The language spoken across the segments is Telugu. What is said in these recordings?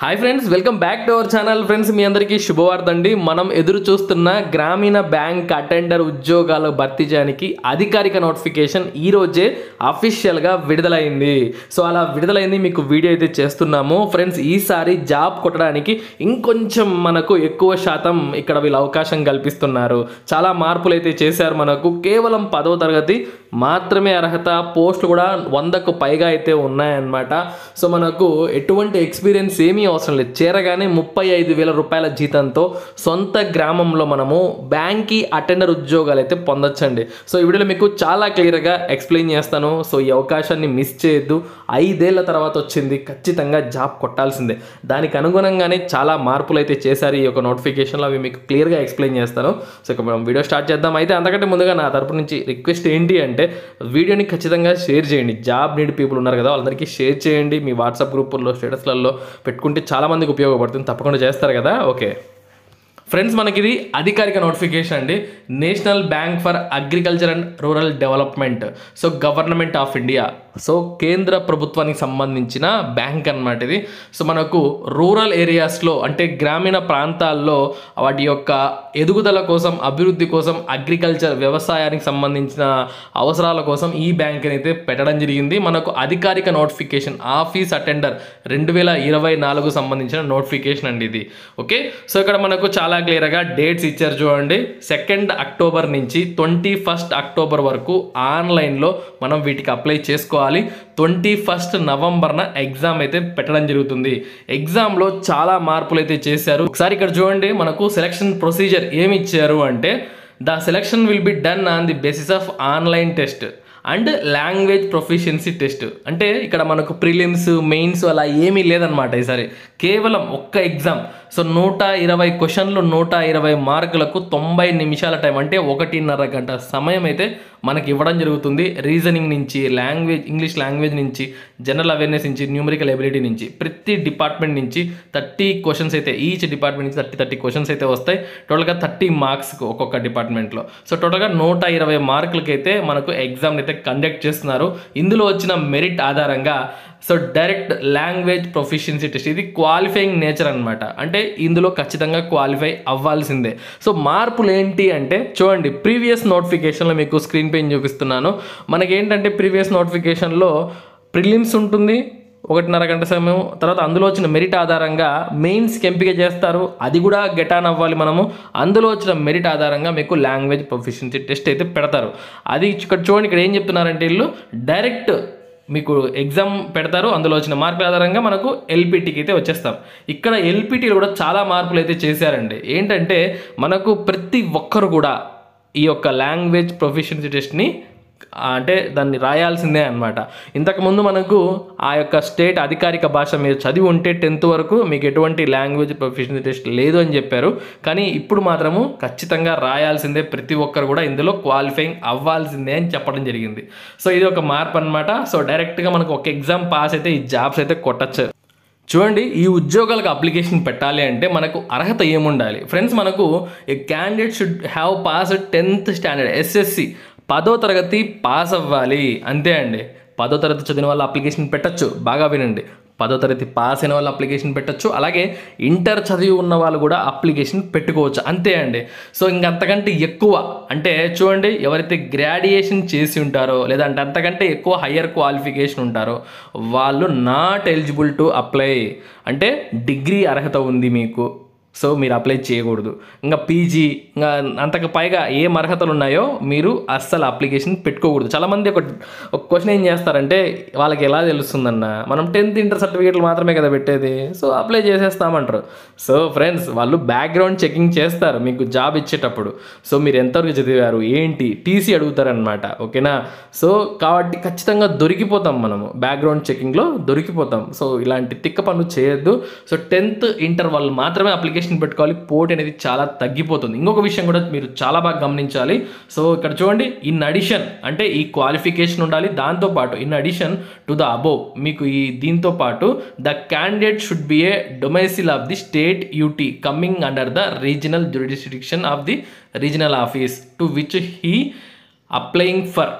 hi friends welcome back to our channel friends మీ అందరికీ శుభవార్త అండి మనం ఎదురు చూస్తున్న గ్రామీణ బ్యాంక్ అటెండర్ ఉద్యోగాలు భర్తీ చేయడానికి అధికారిక నోటిఫికేషన్ ఈ రోజే అఫీషియల్గా విడుదలైంది సో అలా విడుదలైంది మీకు వీడియో అయితే చేస్తున్నాము ఫ్రెండ్స్ ఈసారి జాబ్ కొట్టడానికి ఇంకొంచెం మనకు ఎక్కువ శాతం ఇక్కడ వీళ్ళు అవకాశం కల్పిస్తున్నారు చాలా మార్పులు అయితే చేశారు మనకు కేవలం పదవ తరగతి మాత్రమే అర్హత పోస్టులు కూడా వందకు పైగా అయితే ఉన్నాయన్నమాట సో మనకు ఎటువంటి ఎక్స్పీరియన్స్ ఏమీ అవసరం లేదు చేరగానే ముప్పై ఐదు వేల రూపాయల జీతంతో సొంత గ్రామంలో మనము బ్యాంక్కి అటెండర్ ఉద్యోగాలు అయితే పొందొచ్చండి సో ఈ వీడియోలో మీకు చాలా క్లియర్గా ఎక్స్ప్లెయిన్ చేస్తాను సో ఈ అవకాశాన్ని మిస్ చేయొద్దు ఐదేళ్ల తర్వాత వచ్చింది ఖచ్చితంగా జాబ్ కొట్టాల్సిందే దానికి అనుగుణంగానే చాలా మార్పులు అయితే చేశారు ఈ యొక్క నోటిఫికేషన్లో అవి మీకు క్లియర్గా ఎక్స్ప్లెయిన్ చేస్తాను సో ఇక మనం వీడియో స్టార్ట్ చేద్దాం అయితే అంతకంటే ముందుగా నా తరపు నుంచి రిక్వెస్ట్ ఏంటి అంటే వీడియోని ఖచ్చితంగా షేర్ చేయండి జాబ్ నీడ్ పీపుల్ ఉన్నారు కదా వాళ్ళందరికీ షేర్ చేయండి మీ వాట్సాప్ గ్రూపుల్లో స్టేటస్లలో పెట్టుకుంటే చాలా మందికి ఉపయోగపడుతుంది తప్పకుండా చేస్తారు కదా ఓకే ఫ్రెండ్స్ మనకి ఇది అధికారిక నోటిఫికేషన్ అండి national bank for agriculture and rural development so government of India so కేంద్ర ప్రభుత్వానికి సంబంధించిన బ్యాంక్ అన్నమాట ఇది సో మనకు రూరల్ ఏరియాస్లో అంటే గ్రామీణ ప్రాంతాల్లో వాటి యొక్క ఎదుగుదల కోసం అభివృద్ధి కోసం అగ్రికల్చర్ వ్యవసాయానికి సంబంధించిన అవసరాల కోసం ఈ బ్యాంక్ అయితే పెట్టడం జరిగింది మనకు అధికారిక నోటిఫికేషన్ ఆఫీస్ అటెండర్ రెండు వేల ఇరవై నాలుగు సంబంధించిన నోటిఫికేషన్ అండి ఇది ఓకే సో ఇక్కడ మనకు చాలా క్లియర్గా డేట్స్ ఇచ్చారు చూడండి సెకండ్ అక్టోబర్ నుంచి ట్వంటీ ఫస్ట్ అక్టోబర్ వరకు ఆన్లైన్లో మనం వీటికి అప్లై చేసుకోవాలి ట్వంటీ ఫస్ట్ నవంబర్న ఎగ్జామ్ అయితే పెట్టడం జరుగుతుంది ఎగ్జామ్లో చాలా మార్పులు అయితే చేశారు ఒకసారి ఇక్కడ చూడండి మనకు సెలక్షన్ ప్రొసీజర్ ఏమి ఇచ్చారు అంటే the selection will be done on the basis of online test and language proficiency test అంటే ఇక్కడ మనకు ప్రిలిమ్స్ మెయిన్స్ అలా ఏమీ లేదనమాట ఈసారి కేవలం ఒక్క ఎగ్జామ్ సో నూట ఇరవై క్వశ్చన్లు నూట ఇరవై మార్కులకు తొంభై నిమిషాల టైం అంటే ఒకటిన్నర గంట సమయం అయితే మనకి ఇవ్వడం జరుగుతుంది రీజనింగ్ నుంచి లాంగ్వేజ్ ఇంగ్లీష్ లాంగ్వేజ్ నుంచి జనరల్ అవేర్నెస్ నుంచి న్యూమరికల్ ఎబిలిటీ నుంచి ప్రతి డిపార్ట్మెంట్ నుంచి థర్టీ క్వశ్చన్స్ అయితే ఈచ్ డిపార్ట్మెంట్ నుంచి థర్టీ థర్టీ క్వశ్చన్స్ అయితే వస్తాయి టోటల్గా థర్టీ మార్క్స్కి ఒక్కొక్క డిపార్ట్మెంట్లో సో టోటల్గా నూట ఇరవై మార్కులకి అయితే మనకు ఎగ్జామ్ అయితే కండక్ట్ చేస్తున్నారు ఇందులో వచ్చిన మెరిట్ ఆధారంగా so direct language proficiency test ఇది క్వాలిఫైయింగ్ నేచర్ అనమాట అంటే ఇందులో ఖచ్చితంగా క్వాలిఫై అవ్వాల్సిందే సో మార్పులు ఏంటి అంటే చూడండి ప్రీవియస్ నోటిఫికేషన్లో మీకు స్క్రీన్ పెయిన్ చూపిస్తున్నాను మనకి ఏంటంటే ప్రీవియస్ నోటిఫికేషన్లో ప్రిలిమ్స్ ఉంటుంది ఒకటిన్నర గంట సమయం తర్వాత అందులో వచ్చిన మెరిట్ ఆధారంగా మెయిన్స్కి ఎంపిక చేస్తారు అది కూడా గెట్ ఆన్ అవ్వాలి మనము అందులో వచ్చిన మెరిట్ ఆధారంగా మీకు లాంగ్వేజ్ ప్రొఫిషియన్సీ టెస్ట్ అయితే పెడతారు అది ఇక్కడ చూడండి ఇక్కడ ఏం చెప్తున్నారంటే వీళ్ళు డైరెక్ట్ మీకు ఎగ్జామ్ పెడతారు అందులో వచ్చిన మార్కుల ఆధారంగా మనకు ఎల్పిటికి అయితే వచ్చేస్తాం ఇక్కడ ఎల్పిటీలో కూడా చాలా మార్పులు అయితే చేశారండి ఏంటంటే మనకు ప్రతి ఒక్కరు కూడా ఈ యొక్క లాంగ్వేజ్ ప్రొఫిషియన్సీ టెస్ట్ని అంటే దాన్ని రాయాల్సిందే అనమాట ఇంతకుముందు మనకు ఆ యొక్క స్టేట్ అధికారిక భాష మీరు చదివి ఉంటే టెన్త్ వరకు మీకు ఎటువంటి లాంగ్వేజ్ ప్రొఫెషనల్ టెస్ట్ లేదు అని చెప్పారు కానీ ఇప్పుడు మాత్రము ఖచ్చితంగా రాయాల్సిందే ప్రతి ఒక్కరు కూడా ఇందులో క్వాలిఫైయింగ్ అవ్వాల్సిందే అని చెప్పడం జరిగింది సో ఇది ఒక మార్పు అనమాట సో డైరెక్ట్గా మనకు ఒక ఎగ్జామ్ పాస్ అయితే ఈ జాబ్స్ అయితే కొట్టచ్చు చూడండి ఈ ఉద్యోగాలకు అప్లికేషన్ పెట్టాలి అంటే మనకు అర్హత ఏముండాలి ఫ్రెండ్స్ మనకు a candidate should have pass tenth standard SSC పదో తరగతి పాస్ అవ్వాలి అంతే అండి పదో తరగతి చదివిన వాళ్ళు అప్లికేషన్ పెట్టచ్చు బాగా వినండి పదో తరగతి పాస్ అయిన వాళ్ళు అప్లికేషన్ పెట్టచ్చు అలాగే ఇంటర్ చదివి ఉన్న వాళ్ళు కూడా అప్లికేషన్ పెట్టుకోవచ్చు అంతే అండి సో ఇంకంతకంటే ఎక్కువ అంటే చూడండి ఎవరైతే గ్రాడ్యుయేషన్ చేసి ఉంటారో లేదంటే అంతకంటే ఎక్కువ హయ్యర్ క్వాలిఫికేషన్ ఉంటారో వాళ్ళు నాట్ ఎలిజిబుల్ టు అప్లై అంటే డిగ్రీ అర్హత ఉంది మీకు సో మీరు అప్లై చేయకూడదు ఇంకా పీజీ ఇంకా అంతకు పైగా ఏం అర్హతలు ఉన్నాయో మీరు అస్సలు అప్లికేషన్ పెట్టుకోకూడదు చాలామంది ఒక ఒక క్వశ్చన్ ఏం చేస్తారంటే వాళ్ళకి ఎలా తెలుస్తుందన్న మనం టెన్త్ ఇంటర్ సర్టిఫికేట్లు మాత్రమే కదా పెట్టేది సో అప్లై చేసేస్తామంటారు సో ఫ్రెండ్స్ వాళ్ళు బ్యాక్గ్రౌండ్ చెకింగ్ చేస్తారు మీకు జాబ్ ఇచ్చేటప్పుడు సో మీరు ఎంతవరకు చదివారు ఏంటి టీసీ అడుగుతారనమాట ఓకేనా సో కాబట్టి ఖచ్చితంగా దొరికిపోతాం మనము బ్యాక్గ్రౌండ్ చెకింగ్లో దొరికిపోతాం సో ఇలాంటి తిక్క పనులు చేయొద్దు సో టెన్త్ ఇంటర్ వాళ్ళు మాత్రమే అప్లికేషన్ అప్లికేషన్ పెట్టుకోవాలి పోటీ అనేది చాలా తగ్గిపోతుంది ఇంకొక విషయం కూడా మీరు చాలా బాగా గమనించాలి సో ఇక్కడ చూడండి ఇన్ అడిషన్ అంటే ఈ క్వాలిఫికేషన్ ఉండాలి దాంతోపాటు in addition to the above మీకు ఈ దీంతో పాటు the candidate should be a domicile of the state UT coming under the regional jurisdiction of the regional office to which he applying for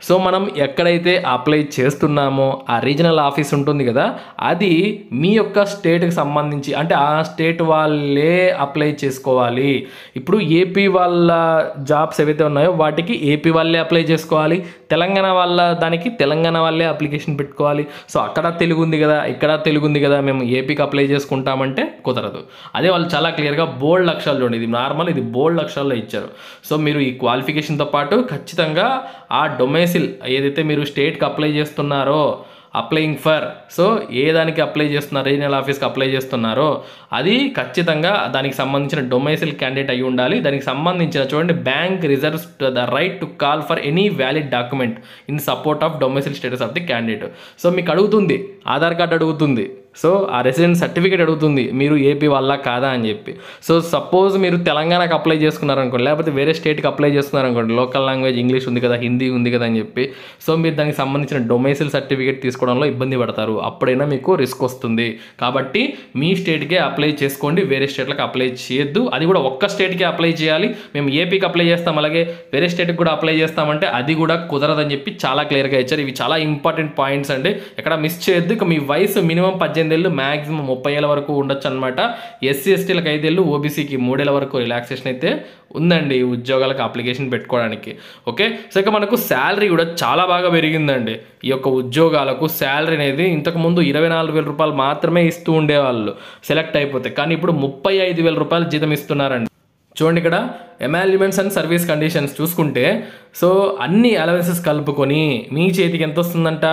so మనం ఎక్కడైతే అప్లై చేస్తున్నామో ఆ రీజనల్ ఆఫీస్ ఉంటుంది కదా అది మీ యొక్క స్టేట్కి సంబంధించి అంటే ఆ స్టేట్ వాళ్ళే అప్లై చేసుకోవాలి ఇప్పుడు ఏపీ వాళ్ళ జాబ్స్ ఏవైతే ఉన్నాయో వాటికి ఏపీ వాళ్ళే అప్లై చేసుకోవాలి తెలంగాణ వాళ్ళ దానికి తెలంగాణ వాళ్ళే అప్లికేషన్ పెట్టుకోవాలి సో అక్కడ తెలుగు ఉంది కదా ఇక్కడ తెలుగు ఉంది కదా మేము ఏపీకి అప్లై చేసుకుంటామంటే కుదరదు అదే వాళ్ళు చాలా క్లియర్గా బోల్డ్ అక్షరాలు చూడండి ఇది నార్మల్ ఇది బోల్డ్ అక్షరాల్లో ఇచ్చారు సో మీరు ఈ క్వాలిఫికేషన్తో పాటు ఖచ్చితంగా ఆ డొమైసిల్ ఏదైతే మీరు స్టేట్కి అప్లై చేస్తున్నారో అప్లయింగ్ ఫర్ సో ఏ దానికి అప్లై చేస్తున్నారు రీజనల్ ఆఫీస్కి అప్లై చేస్తున్నారో అది ఖచ్చితంగా దానికి సంబంధించిన డొమైసిల్ క్యాండిడేట్ అయి ఉండాలి దానికి సంబంధించిన చూడండి bank reserves the right to call for any valid document in support of domicile status of the candidate so మీకు అడుగుతుంది ఆధార్ కార్డు అడుగుతుంది సో ఆ రెసిడెంట్ సర్టిఫికేట్ అడుగుతుంది మీరు ఏపీ వల్ల కాదా అని చెప్పి సో సపోజ్ మీరు తెలంగాణకు అప్లై చేసుకున్నారనుకోండి లేకపోతే వేరే స్టేట్కి అప్లై చేసుకున్నారనుకోండి లోకల్ లాంగ్వేజ్ ఇంగ్లీష్ ఉంది కదా హిందీ ఉంది కదా అని చెప్పి సో మీరు దానికి సంబంధించిన డొమైసిల్ సర్టిఫికేట్ తీసుకోవడంలో ఇబ్బంది పడతారు అప్పుడైనా మీకు రిస్క్ వస్తుంది కాబట్టి మీ స్టేట్కే అప్లై చేసుకోండి వేరే స్టేట్లకు అప్లై చేయొద్దు అది కూడా ఒక్క స్టేట్కే అప్లై చేయాలి మేము ఏపీకి అప్లై చేస్తాం అలాగే వేరే స్టేట్కి కూడా అప్లై చేస్తామంటే అది కూడా కుదరదని చెప్పి చాలా క్లియర్గా ఇచ్చారు ఇవి చాలా ఇంపార్టెంట్ పాయింట్స్ అండి ఎక్కడ మిస్ చేయొద్దు ఇక మీ వయసు మినిమం పద్దెనిమిది ఏళ్ళు మ్యాక్సిమం ముప్పై ఏళ్ళ వరకు ఉండొచ్చు అనమాట ఎస్సీ ఎస్టీలకు ఐదేళ్ళు ఓబీసీకి మూడేళ్ళ వరకు రిలాక్సేషన్ అయితే ఉందండి ఈ ఉద్యోగాలకు అప్లికేషన్ పెట్టుకోవడానికి ఓకే సో ఇక మనకు శాలరీ కూడా చాలా బాగా పెరిగిందండి ఈ యొక్క ఉద్యోగాలకు శాలరీ అనేది ఇంతకుముందు ఇరవై నాలుగు వేల రూపాయలు మాత్రమే ఇస్తూ ఉండేవాళ్ళు సెలెక్ట్ అయిపోతే కానీ ఇప్పుడు ముప్పై ఐదు వేల రూపాయలు జీతం ఇస్తున్నారండి చూడండి ఇక్కడ ఎమాల్యుమెంట్స్ అండ్ సర్వీస్ కండిషన్స్ చూసుకుంటే సో అన్ని అలవెన్సెస్ కలుపుకొని మీ చేతికి ఎంత వస్తుందంట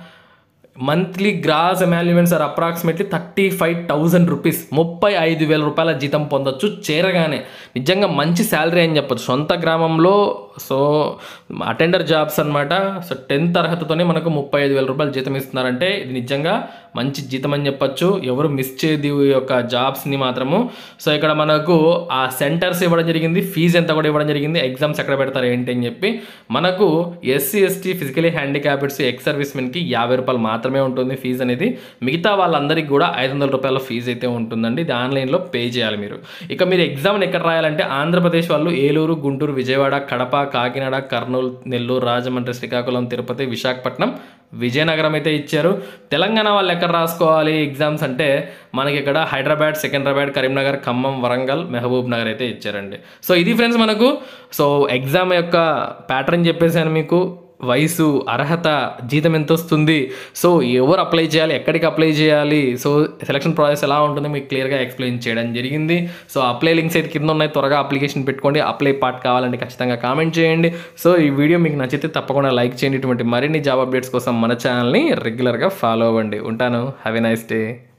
monthly gross emoluments are approximately thirty five thousand rupees ముప్పై ఐదు వేల రూపాయల జీతం పొందొచ్చు చేరగానే నిజంగా మంచి శాలరీ అని చెప్పొచ్చు సొంత గ్రామంలో సో అటెండర్ జాబ్స్ అనమాట సో టెన్త్ అర్హతతోనే మనకు ముప్పై ఐదు వేల రూపాయలు జీతం ఇస్తున్నారంటే ఇది నిజంగా మంచి జీతం అని చెప్పొచ్చు ఎవరు మిస్ చేయదు ఈ యొక్క జాబ్స్ని మాత్రము సో ఇక్కడ మనకు ఆ సెంటర్స్ ఇవ్వడం జరిగింది ఫీజు ఎంత కూడా ఇవ్వడం జరిగింది ఎగ్జామ్స్ ఎక్కడ పెడతారు ఏంటి అని చెప్పి మనకు SC ST physically handicappeds ex service మెన్కి యాభై రూపాయలు మాత్రమే ఉంటుంది ఫీజు అనేది మిగతా వాళ్ళందరికీ కూడా ఐదు వందల రూపాయల ఫీజు అయితే ఉంటుందండి ఇది ఆన్లైన్లో పే చేయాలి మీరు ఇక మీరు ఎగ్జామ్ని ఎక్కడ రాయాలంటే ఆంధ్రప్రదేశ్ వాళ్ళు ఏలూరు గుంటూరు విజయవాడ కడప కాకినాడ కర్నూలు నెల్లూరు రాజమండ్రి శ్రీకాకుళం తిరుపతి విశాఖపట్నం విజయనగరం అయితే ఇచ్చారు తెలంగాణ వాళ్ళు ఎక్కడ రాసుకోవాలి ఎగ్జామ్స్ అంటే మనకి ఇక్కడ హైదరాబాద్ సికింద్రాబాద్ కరీంనగర్ ఖమ్మం వరంగల్ మహబూబ్ నగర్ అయితే ఇచ్చారండి సో ఇది ఫ్రెండ్స్ మనకు సో ఎగ్జామ్ యొక్క ప్యాటర్న్ చెప్పేసాను మీకు వయసు అర్హత జీతం ఎంత వస్తుంది సో ఎవరు అప్లై చేయాలి ఎక్కడికి అప్లై చేయాలి సో సెలక్షన్ ప్రాసెస్ ఎలా ఉంటుంది మీకు క్లియర్గా ఎక్స్ప్లెయిన్ చేయడం జరిగింది సో అప్లై లింక్స్ అయితే కింద ఉన్నాయి త్వరగా అప్లికేషన్ పెట్టుకోండి అప్లై పార్ట్ కావాలంటే ఖచ్చితంగా కామెంట్ చేయండి సో ఈ వీడియో మీకు నచ్చితే తప్పకుండా లైక్ చేయండి ఇటువంటి మరిన్ని జాబ్ అప్డేట్స్ కోసం మన ఛానల్ని రెగ్యులర్గా ఫాలో అవ్వండి ఉంటాను హ్యావ్ ఎ నైస్ డే